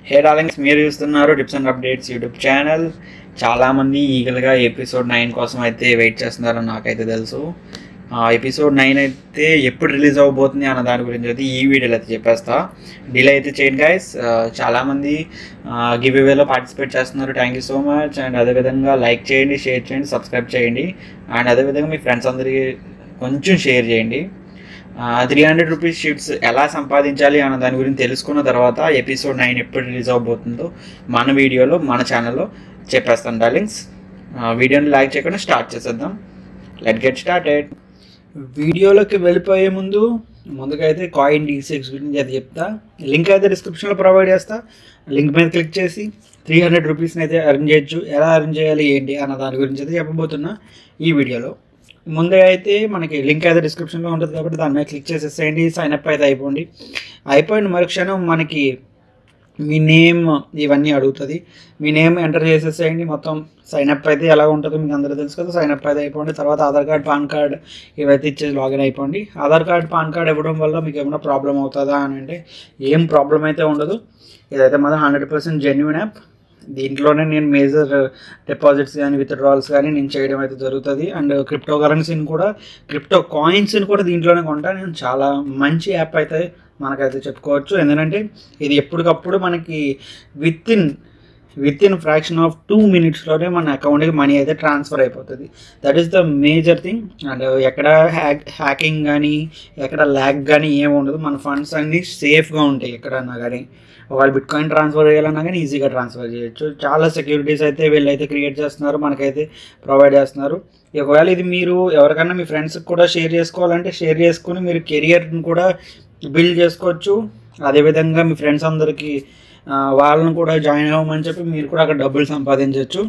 హే darlings మీరు చూస్తున్నారు tips and updates YouTube channel చాలామంది ఈగల్గా ఎపిసోడ్ నైన్ కోసం అయితే వెయిట్ చేస్తున్నారని నాకైతే తెలుసు ఎపిసోడ్ నైన్ అయితే ఎప్పుడు రిలీజ్ అవ్వబోతుంది అన్న దాని గురించి అయితే ఈ వీడియోలో అయితే చెప్పేస్తా డిలే అయితే చేయండి గైస్ చాలామంది గివ్ ఇవేలో పార్టిసిపేట్ చేస్తున్నారు thank you so much and అదేవిధంగా లైక్ చేయండి షేర్ చేయండి సబ్స్క్రైబ్ చేయండి అండ్ అదేవిధంగా మీ ఫ్రెండ్స్ అందరికీ కొంచెం షేర్ చేయండి త్రీ హండ్రెడ్ రూపీస్ షీట్స్ ఎలా సంపాదించాలి అన్న దాని గురించి తెలుసుకున్న తర్వాత ఎపిసోడ్ నైన్ ఎప్పుడు రిలీజ్ అవబోతుందో మన వీడియోలో మన ఛానల్లో చెప్పేస్తాను డార్లింగ్స్ వీడియోని లైక్ చేయకుండా స్టార్ట్ చేసేద్దాం లెట్ గెట్ స్టార్టెడ్ వీడియోలోకి వెళ్ళిపోయే ముందు ముందుగా అయితే కాయిన్ డీ సిక్స్ గురించి అయితే చెప్తా లింక్ అయితే డిస్క్రిప్షన్లో ప్రొవైడ్ చేస్తా లింక్ మీద క్లిక్ చేసి త్రీ హండ్రెడ్ రూపీస్ని అయితే అర్న్ చేయొచ్చు ఎలా అర్న్ చేయాలి ఏంటి అన్న దాని గురించి అయితే చెప్పబోతున్నా ఈ వీడియోలో ముందే అయితే మనకి లింక్ అయితే డిస్క్రిప్షన్లో ఉంటుంది కాబట్టి దాని మీద క్లిక్ చేసేసేయండి సైన్ అప్ అయితే అయిపోండి అయిపోయిన మరుక్షణం మనకి మీ నేమ్ ఇవన్నీ అడుగుతుంది మీ నేమ్ ఎంటర్ చేసేసేయండి మొత్తం సైన్ అప్ అయితే ఎలా ఉంటుందో మీకు అందరూ తెలుసు కదా సైన్ అప్ అయితే అయిపోండి తర్వాత ఆధార్ కార్డ్ పాన్ కార్డ్ ఇవైతే ఇచ్చేసి లాగిన్ అయిపోండి ఆధార్ కార్డ్ పాన్ కార్డ్ ఇవ్వడం వల్ల మీకు ఏమైనా ప్రాబ్లం అవుతుందా అని అంటే ఏం ప్రాబ్లం అయితే ఉండదు ఇదైతే మాత్రం హండ్రెడ్ పర్సెంట్ జెన్యున్ యాప్ దీంట్లోనే నేను మేజర్ డిపాజిట్స్ కానీ విత్డ్రాల్స్ కానీ నేను చేయడం అయితే జరుగుతుంది అండ్ క్రిప్టో కరెన్సీని కూడా క్రిప్టో కాయిన్స్ని కూడా దీంట్లోనే కొంటా నేను చాలా మంచి యాప్ అయితే మనకైతే చెప్పుకోవచ్చు ఎందుకంటే ఇది ఎప్పటికప్పుడు మనకి within within fraction of two మినిట్స్లోనే మన అకౌంట్కి మనీ అయితే ట్రాన్స్ఫర్ అయిపోతుంది that is the major thing and ఎక్కడ హ్యాక్ హ్యాకింగ్ కానీ ఎక్కడ ల్యాక్ కానీ ఏమి ఉండదు మన ఫండ్స్ అన్నీ సేఫ్గా ఉంటాయి ఎక్కడన్నా కానీ ఒకవేళ బిట్ కాయిన్ ట్రాన్స్ఫర్ చేయాలన్నా కానీ ఈజీగా ట్రాన్స్ఫర్ చేయొచ్చు చాలా సెక్యూరిటీస్ అయితే వీళ్ళైతే క్రియేట్ చేస్తున్నారు మనకైతే ప్రొవైడ్ చేస్తున్నారు ఒకవేళ ఇది మీరు ఎవరికైనా మీ ఫ్రెండ్స్కి కూడా షేర్ చేసుకోవాలంటే షేర్ చేసుకుని మీరు కెరియర్ని కూడా బిల్డ్ చేసుకోవచ్చు అదేవిధంగా మీ ఫ్రెండ్స్ అందరికీ వాళ్ళని కూడా జాయిన్ అవ్వమని చెప్పి మీరు కూడా అక్కడ డబ్బులు సంపాదించవచ్చు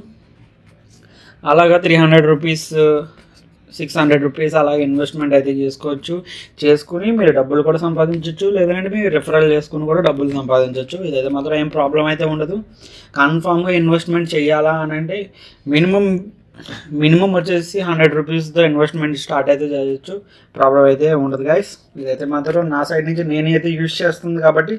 అలాగా three hundred rupees six hundred rupees అలాగే ఇన్వెస్ట్మెంట్ అయితే చేసుకోవచ్చు చేసుకుని మీరు డబ్బులు కూడా సంపాదించవచ్చు లేదంటే మీరు రిఫరల్ చేసుకుని కూడా డబ్బులు సంపాదించవచ్చు ఇదైతే మాత్రం ఏం ప్రాబ్లం అయితే ఉండదు కన్ఫామ్గా ఇన్వెస్ట్మెంట్ చేయాలా అని అంటే మినిమం మినిమం వచ్చేసి హండ్రెడ్ రూపీస్తో ఇన్వెస్ట్మెంట్ స్టార్ట్ అయితే చేయొచ్చు ప్రాబ్లం అయితే ఉండదు గైస్ ఇదైతే మాత్రం నా సైడ్ నుంచి నేనైతే యూజ్ చేస్తుంది కాబట్టి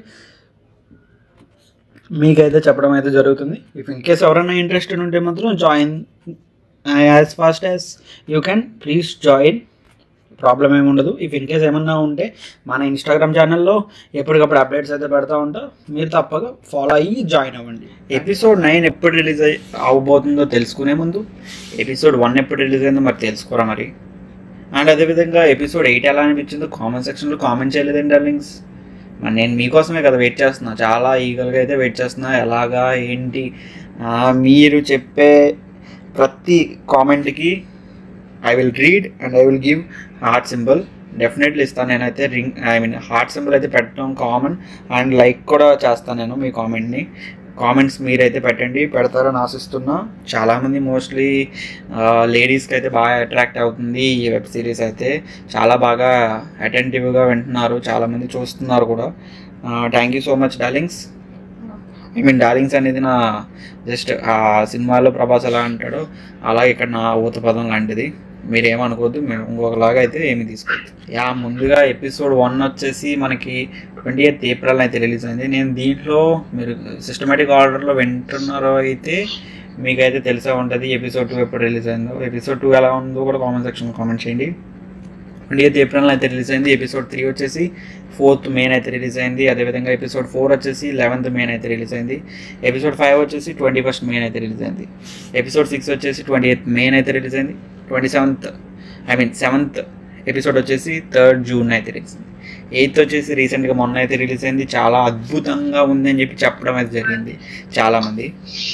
మీకైతే చెప్పడం అయితే జరుగుతుంది ఇఫ్ ఇన్ కేస్ ఎవరైనా ఇంట్రెస్టెడ్ ఉంటే మాత్రం join as fast as you can please join problem ఏమి ఉండదు ఇఫ్ ఇన్ కేస్ ఏమన్నా ఉంటే మన ఇన్స్టాగ్రామ్ ఛానల్లో ఎప్పటికప్పుడు అప్డేట్స్ అయితే పెడతా ఉంటా మీరు తప్పక ఫాలో అయ్యి జాయిన్ అవ్వండి ఎపిసోడ్ నైన్ ఎప్పుడు రిలీజ్ అయ్యి అవబోతుందో తెలుసుకునే ముందు ఎపిసోడ్ వన్ ఎప్పుడు రిలీజ్ అయిందో మరి తెలుసుకోరా మరి అండ్ అదేవిధంగా ఎపిసోడ్ ఎయిట్ ఎలా అనిపించిందో కామెంట్ సెక్షన్లో కామెంట్ చేయలేదండి డార్లింగ్స్ మరి నేను మీకోసమే కదా వెయిట్ చేస్తున్నా చాలా ఈగల్గా అయితే వెయిట్ చేస్తున్నా ఎలాగా ఏంటి మీరు చెప్పే ప్రతి కామెంట్కి I will read and I will give heart symbol definitely ఇస్తాను నేనైతే ring I mean heart symbol అయితే పెట్టడం కామన్ అండ్ లైక్ కూడా చేస్తాను నేను మీ కామెంట్ని కామెంట్స్ మీరైతే పెట్టండి పెడతారని ఆశిస్తున్నా చాలామంది మోస్ట్లీ లేడీస్కి అయితే బాగా అట్రాక్ట్ అవుతుంది ఈ వెబ్ సిరీస్ అయితే చాలా బాగా అటెంటివ్గా వింటున్నారు చాలామంది చూస్తున్నారు కూడా thank you so much darlings I mean darlings అనేది నా జస్ట్ ఆ సినిమాలో ప్రభాస్ ఎలా అంటాడో అలా ఇక్కడ నా ఊత పదం లాంటిది మీరు ఏమనుకోవద్దు మేము ఇంకొకలాగా అయితే ఏమి తీసుకోవద్దు యా ముందుగా ఎపిసోడ్ వన్ వచ్చేసి మనకి ట్వంటీ ఎయిత్ ఏప్రిల్ అయితే రిలీజ్ అయింది నేను దీంట్లో మీరు సిస్టమేటిక్ ఆర్డర్లో వింటున్నారో అయితే మీకైతే తెలిసే ఉంటుంది ఎపిసోడ్ టూ ఎప్పుడు రిలీజ్ అయిందో ఎపిసోడ్ టూ ఎలా ఉందో కూడా కామెంట్ సెక్షన్లో కామెంట్ చేయండి ట్వంటీ ఎయిత్ ఏప్రిల్ అయితే రిలీజ్ అయింది ఎపిసోడ్ త్రీ వచ్చేసి ఫోర్త్ మెయిన్ అయితే రిలీజ్ అయింది అదేవిధంగా ఎపిసోడ్ ఫోర్ వచ్చేసి లెవెన్త్ మెయిన్ అయితే రిలీజ్ అయింది ఎపిసోడ్ ఫైవ్ వచ్చేసి ట్వంటీ ఫస్ట్ మెయిన్ అయితే రిలీజ్ అయింది ఎపిసోడ్ సిక్స్ వచ్చేసి ట్వంటీ ఎయిత్ మెయిన్ అయితే రిలీజ్ అయింది twenty seventh I mean seventh episode వచ్చేసి థర్డ్ జూన్ అయితే రిలీజ్ అయింది ఎయిత్ వచ్చేసి రీసెంట్గా మొన్న అయితే రిలీజ్ అయింది చాలా అద్భుతంగా ఉంది అని చెప్పి చెప్పడం అయితే జరిగింది చాలామంది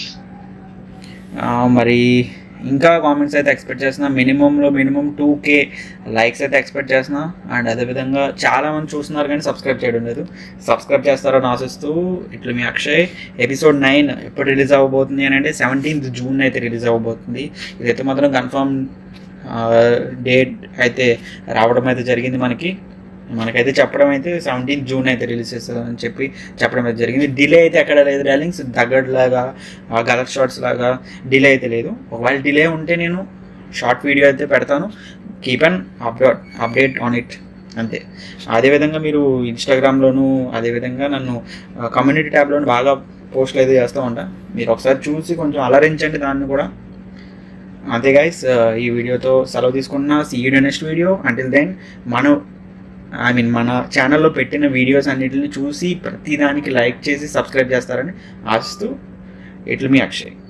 మరి ఇంకా కామెంట్స్ అయితే ఎక్స్పెక్ట్ చేస్తున్నా మినిమంలో మినిమం టూ కే లైక్స్ అయితే ఎక్స్పెక్ట్ చేస్తున్నా అండ్ అదేవిధంగా చాలామంది చూస్తున్నారు కానీ సబ్స్క్రైబ్ చేయడం లేదు సబ్స్క్రైబ్ చేస్తారని ఆశిస్తూ ఇట్లా మీ అక్షయ్ ఎపిసోడ్ నైన్ ఎప్పుడు రిలీజ్ అవ్వబోతుంది అని అంటే సెవెంటీన్త్ జూన్ అయితే రిలీజ్ అవ్వబోతుంది ఇదైతే మాత్రం కన్ఫర్మ్ డేట్ అయితే రావడం అయితే జరిగింది మనకి మనకైతే చెప్పడం అయితే సెవెంటీన్ జూన్ అయితే రిలీజ్ చేస్తుందని చెప్పి చెప్పడం అయితే జరిగింది డిలే అయితే ఎక్కడ లేదు రైలింగ్స్ దగ్గరలాగా గలర్ షార్ట్స్ లాగా డిలే అయితే లేదు ఒకవేళ డిలే ఉంటే నేను షార్ట్ వీడియో అయితే పెడతాను keep on update update on it అంతే అదేవిధంగా మీరు ఇన్స్టాగ్రామ్లోను అదేవిధంగా నన్ను కమ్యూనిటీ ట్యాబ్లోను బాగా పోస్టులు అయితే చేస్తూ ఉంటా మీరు ఒకసారి చూసి కొంచెం అలరించండి దాన్ని కూడా అంతే గైస్ ఈ వీడియోతో సెలవు తీసుకున్నా see you next video until then మనం ఐ మీన్ మన ఛానల్లో పెట్టిన వీడియోస్ అన్నిటిని చూసి ప్రతిదానికి లైక్ చేసి సబ్స్క్రైబ్ చేస్తారని ఆశిస్తూ ఇట్లు మీ అక్షయ్